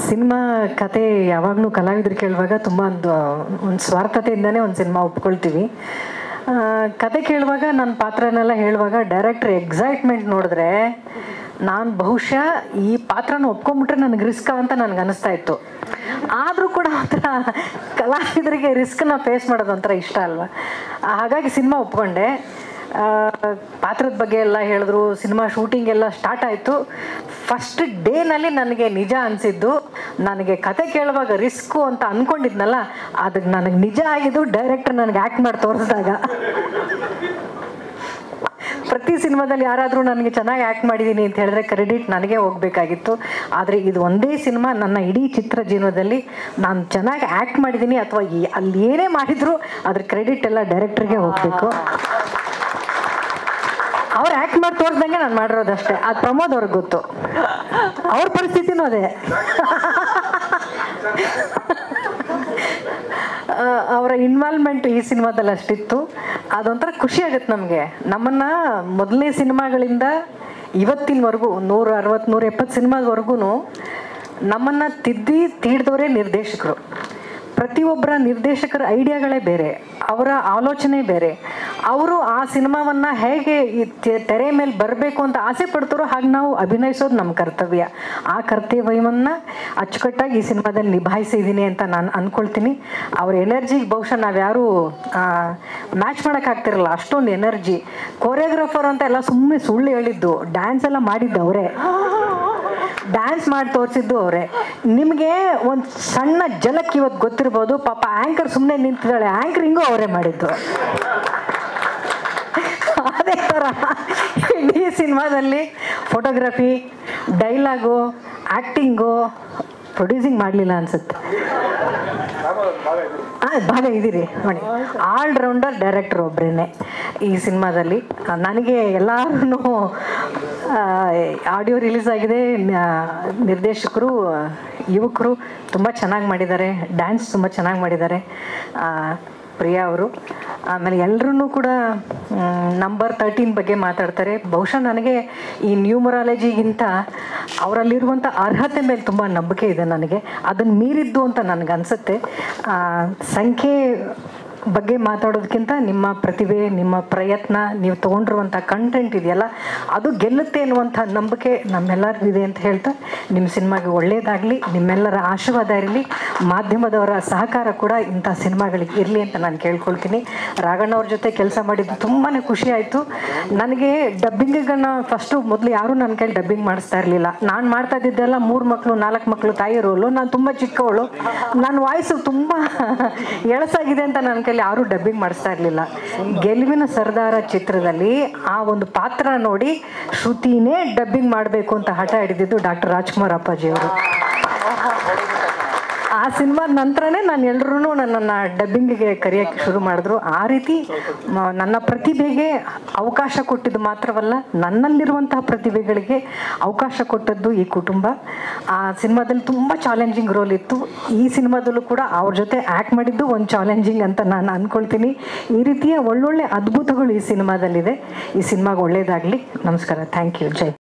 cinema ಕತೆ ಯಾವಾಗಲೂ ಕಲಾವಿದರು ಕೇಳುವಾಗ ತುಂಬ ಒಂದು ಒಂದು ಸ್ವಾರ್ಥತೆಯಿಂದನೇ ಒಂದು ಸಿನಿಮಾ ಒಪ್ಕೊಳ್ತೀವಿ ಆ, ಕತೆ ಕೇಳುವಾಗ ನನ್ನ ಪಾತ್ರನೆಲ್ಲ ಹೇಳುವಾಗ ಡೈರೆಕ್ಟ್ರ್ ಎಕ್ಸೈಟ್ಮೆಂಟ್ ನೋಡಿದ್ರೆ ನಾನು ಬಹುಶಃ ಈ ಪಾತ್ರನ ಒಪ್ಕೊಂಬಿಟ್ರೆ ನನಗೆ ರಿಸ್ಕ್ ಅಂತ ನನಗೆ ಅನಿಸ್ತಾ ಇತ್ತು ಆದರೂ ಕೂಡ ಒಂಥರ ಕಲಾವಿದರಿಗೆ ರಿಸ್ಕ್ನ ಫೇಸ್ ಮಾಡೋದು ಒಂಥರ ಇಷ್ಟ ಅಲ್ವಾ ಹಾಗಾಗಿ ಸಿನಿಮಾ ಒಪ್ಕೊಂಡೆ ಆ, ಪಾತ್ರದ ಬಗ್ಗೆ ಎಲ್ಲ ಹೇಳಿದ್ರು ಸಿನಿಮಾ ಶೂಟಿಂಗ್ ಎಲ್ಲ ಸ್ಟಾರ್ಟ್ ಆಯಿತು ಫಸ್ಟ್ ಡೇನಲ್ಲಿ ನನಗೆ ನಿಜ ಅನಿಸಿದ್ದು ನನಗೆ ಕತೆ ಕೇಳುವಾಗ ರಿಸ್ಕು ಅಂತ ಅಂದ್ಕೊಂಡಿದ್ನಲ್ಲ ಅದಕ್ಕೆ ನನಗೆ ನಿಜ ಆಗಿದ್ದು ಡೈರೆಕ್ಟರ್ ನನಗೆ ಆ್ಯಕ್ಟ್ ಮಾಡಿ ತೋರಿಸಿದಾಗ ಪ್ರತಿ ಸಿನಿಮಾದಲ್ಲಿ ಯಾರಾದರೂ ನನಗೆ ಚೆನ್ನಾಗಿ ಆ್ಯಕ್ಟ್ ಮಾಡಿದ್ದೀನಿ ಅಂತ ಹೇಳಿದ್ರೆ ಕ್ರೆಡಿಟ್ ನನಗೆ ಹೋಗಬೇಕಾಗಿತ್ತು ಆದರೆ ಇದು ಒಂದೇ ಸಿನಿಮಾ ನನ್ನ ಇಡೀ ಚಿತ್ರ ಜೀವನದಲ್ಲಿ ನಾನು ಚೆನ್ನಾಗಿ ಆ್ಯಕ್ಟ್ ಮಾಡಿದ್ದೀನಿ ಅಥವಾ ಈ- ಅಲ್ಲಿ ಏನೇ ಮಾಡಿದ್ರು ಅದ್ರ ಕ್ರೆಡಿಟ್ ಎಲ್ಲ ಡೈರೆಕ್ಟ್ರಿಗೆ ಹೋಗಬೇಕು ಅವ್ರು ಆ್ಯಕ್ಟ್ ಮಾಡಿ ತೋರಿಸ್ದಂಗೆ ನಾನು ಮಾಡಿರೋದಷ್ಟೇ ಅದು ಪ್ರಮೋದ್ ಅವ್ರಿಗೆ ಗೊತ್ತು ಅವ್ರ ಪರಿಸ್ಥಿತಿನೂ ಅದೇ ಆ, ಅವರ ಇನ್ವಾಲ್ವ್ಮೆಂಟ್ ಈ ಸಿನಿಮಾದಲ್ಲಿ ಅಷ್ಟಿತ್ತು ಅದೊಂಥರ ಖುಷಿ ಆಗುತ್ತೆ ನಮಗೆ ನಮ್ಮನ್ನು ಮೊದಲನೇ ಸಿನಿಮಾಗಳಿಂದ ಇವತ್ತಿನವರೆಗೂ ನೂರ ಅರವತ್ತು ನೂರ ಎಪ್ಪತ್ತು ಸಿನಿಮಾದವರೆಗೂ ನಮ್ಮನ್ನು ತಿದ್ದಿ ತೀಡ್ದವರೇ ನಿರ್ದೇಶಕರು ಪ್ರತಿಯೊಬ್ಬರ ನಿರ್ದೇಶಕರ ಐಡಿಯಾಗಳೇ ಬೇರೆ ಅವರ ಆಲೋಚನೆ ಬೇರೆ ಅವರು ಆ ಸಿನಿಮಾವನ್ನು ಹೇಗೆ ಈ ತೆ- ತೆರೆ ಮೇಲೆ ಬರಬೇಕು ಅಂತ ಆಸೆ ಪಡ್ತಾರೋ ಹಾಗೆ ನಾವು ಅಭಿನಯಿಸೋದು ನಮ್ಮ ಕರ್ತವ್ಯ ಆ ಕರ್ತವ್ಯವನ್ನು ಅಚ್ಚುಕಟ್ಟಾಗಿ ಈ ಸಿನಿಮಾದಲ್ಲಿ ನಿಭಾಯಿಸಿದ್ದೀನಿ ಅಂತ ನಾನು ಅಂದ್ಕೊಳ್ತೀನಿ ಅವ್ರ ಎನರ್ಜಿಗೆ ಬಹುಶಃ ನಾವ್ಯಾರೂ ಮ್ಯಾಚ್ ಮಾಡೋಕ್ಕಾಗ್ತಿರಲ್ಲ ಅಷ್ಟೊಂದು ಎನರ್ಜಿ ಕೊರಿಯೋಗ್ರಾಫರ್ ಅಂತ ಎಲ್ಲ ಸುಮ್ಮನೆ ಸುಳ್ಳು ಹೇಳಿದ್ದು ಡ್ಯಾನ್ಸ್ ಎಲ್ಲ ಮಾಡಿದ್ದು ಅವರೇ ಡ್ಯಾನ್ಸ್ ಮಾಡಿ ತೋರಿಸಿದ್ದು ಅವರೇ ನಿಮಗೆ ಒಂದು ಸಣ್ಣ ಜಲಕ್ ಇವತ್ತು ಗೊತ್ತಿರ್ಬೋದು ಪಾಪ ಆ್ಯಂಕರ್ ಸುಮ್ಮನೆ ನಿಂತಿದ್ದಾಳೆ ಆ್ಯಂಕರಿಂಗು ಅವರೇ ಮಾಡಿದ್ದು ಅದೇ ಥರ ಇಡೀ ಸಿನಿಮಾದಲ್ಲಿ ಫೋಟೋಗ್ರಫಿ ಡೈಲಾಗು ಆ್ಯಕ್ಟಿಂಗು ಪ್ರೊಡ್ಯೂಸಿಂಗ್ ಮಾಡಲಿಲ್ಲ ಅನ್ಸುತ್ತೆ ಆ, ಭಾಗ ಇದ್ದೀರಿ ನೋಡಿ ಆಲ್ ರೌಂಡರ್ ಡೈರೆಕ್ಟರ್ ಒಬ್ಬರೇ ಈ ಸಿನಿಮಾದಲ್ಲಿ ಆ, ನನಗೆ ಎಲ್ಲರೂ ಆಡಿಯೋ ರಿಲೀಸ್ ಆಗಿದೆ ನ- ನಿರ್ದೇಶಕರು ಆ, ಯುವಕರು ತುಂಬ ಚೆನ್ನಾಗಿ ಮಾಡಿದ್ದಾರೆ ಡ್ಯಾನ್ಸ್ ತುಂಬ ಚೆನ್ನಾಗಿ ಮಾಡಿದ್ದಾರೆ ಆ, ಪ್ರಿಯಾ ಅವರು ಆಮೇಲೆ ಎಲ್ಲರೂ ಕೂಡ ನಂಬರ್ ತರ್ಟೀನ್ ಬಗ್ಗೆ ಮಾತಾಡ್ತಾರೆ ಬಹುಶಃ ನನಗೆ ಈ ನ್ಯೂಮರಾಲಜಿಗಿಂತ ಅವರಲ್ಲಿರುವಂಥ ಅರ್ಹತೆ ಮೇಲೆ ತುಂಬ ನಂಬಿಕೆ ಇದೆ ನನಗೆ ಅದನ್ನು ಮೀರಿದ್ದು ಅಂತ ನನಗನ್ಸುತ್ತೆ ಆ, ಸಂಖ್ಯೆ ಬಗ್ಗೆ ಮಾತಾಡೋದಕ್ಕಿಂತ ನಿಮ್ಮ ಪ್ರತಿಭೆ ನಿಮ್ಮ ಪ್ರಯತ್ನ ನೀವು ತೊಗೊಂಡಿರುವಂಥ ಕಂಟೆಂಟ್ ಇದೆಯಲ್ಲ ಅದು ಗೆಲ್ಲುತ್ತೆ ಅನ್ನುವಂಥ ನಂಬಿಕೆ ನಮ್ಮೆಲ್ಲರಿಗೂ ಇದೆ ಅಂತ ಹೇಳ್ತಾ ನಿಮ್ಮ ಸಿನಿಮಾಗೆ ಒಳ್ಳೆಯದಾಗಲಿ ನಿಮ್ಮೆಲ್ಲರ ಆಶೀರ್ವಾದ ಇರಲಿ ಮಾಧ್ಯಮದವರ ಸಹಕಾರ ಕೂಡ ಇಂಥ ಸಿನಿಮಾಗಳಿಗೆ ಇರಲಿ ಅಂತ ನಾನು ಕೇಳ್ಕೊಳ್ತೀನಿ ರಾಘಣ್ಣ ಅವ್ರ ಜೊತೆ ಕೆಲಸ ಮಾಡಿದ್ದು ತುಂಬಾ ಖುಷಿ ಆಯಿತು ನನಗೆ ಡಬ್ಬಿಂಗನ್ನು ಫಸ್ಟು ಮೊದಲು ಯಾರೂ ನನ್ನ ಕೈಲಿ ಡಬ್ಬಿಂಗ್ ಮಾಡಿಸ್ತಾ ಇರಲಿಲ್ಲ ನಾನು ಮಾಡ್ತಾ ಇದ್ದಿದ್ದೆಲ್ಲ ಮೂರು ಮಕ್ಕಳು ನಾಲ್ಕು ಮಕ್ಕಳು ತಾಯಿ ರೋಲು ನಾನು ತುಂಬ ಚಿಕ್ಕವಳು ನನ್ನ ವಾಯ್ಸು ತುಂಬ ಎಳಸಾಗಿದೆ ಅಂತ ನನ್ನ ಕೈಲಿ ಯಾರೂ ಡಬ್ಬಿಂಗ್ ಮಾಡಿಸ್ತಾ ಇರಲಿಲ್ಲ ಗೆಲುವಿನ ಸರ್ದಾರ ಚಿತ್ರದಲ್ಲಿ ಆ ಒಂದು ಪಾತ್ರ ನೋಡಿ ಶ್ರುತಿನೇ ಡಬ್ಬಿಂಗ್ ಮಾಡಬೇಕು ಅಂತ ಹಠ ಹಿಡಿದಿದ್ದು ಡಾಕ್ಟರ್ ರಾಜ್ಕುಮಾರ್ ಅಪ್ಪಾಜಿಯವರು ಆ ಸಿನಿಮಾದ ನಂತರನೇ ನಾನು ಎಲ್ಲರೂ ನನ್ನನ್ನು ಡಬ್ಬಿಂಗಿಗೆ ಕರೆಯೋಕ್ಕೆ ಶುರು ಮಾಡಿದ್ರು ಆ ರೀತಿ ಮ- ನನ್ನ ಪ್ರತಿಭೆಗೆ ಅವಕಾಶ ಕೊಟ್ಟಿದ್ದು ಮಾತ್ರವಲ್ಲ ನನ್ನಲ್ಲಿರುವಂತಹ ಪ್ರತಿಭೆಗಳಿಗೆ ಅವಕಾಶ ಕೊಟ್ಟದ್ದು ಈ ಕುಟುಂಬ ಆ ಸಿನಿಮಾದಲ್ಲಿ ತುಂಬ ಚಾಲೆಂಜಿಂಗ್ ರೋಲ್ ಇತ್ತು ಈ ಸಿನಿಮಾದಲ್ಲೂ ಕೂಡ ಅವ್ರ ಜೊತೆ ಆ್ಯಕ್ಟ್ ಮಾಡಿದ್ದು ಒಂದು ಚಾಲೆಂಜಿಂಗ್ ಅಂತ ನಾನು ಅಂದ್ಕೊಳ್ತೀನಿ ಈ ರೀತಿಯ ಒಳ್ಳೊಳ್ಳೆ ಅದ್ಭುತಗಳು ಈ ಸಿನಿಮಾದಲ್ಲಿದೆ ಈ ಸಿನಿಮಾಗೆ ಒಳ್ಳೆಯದಾಗಲಿ ನಮಸ್ಕಾರ ಥ್ಯಾಂಕ್ ಯು ಜೈ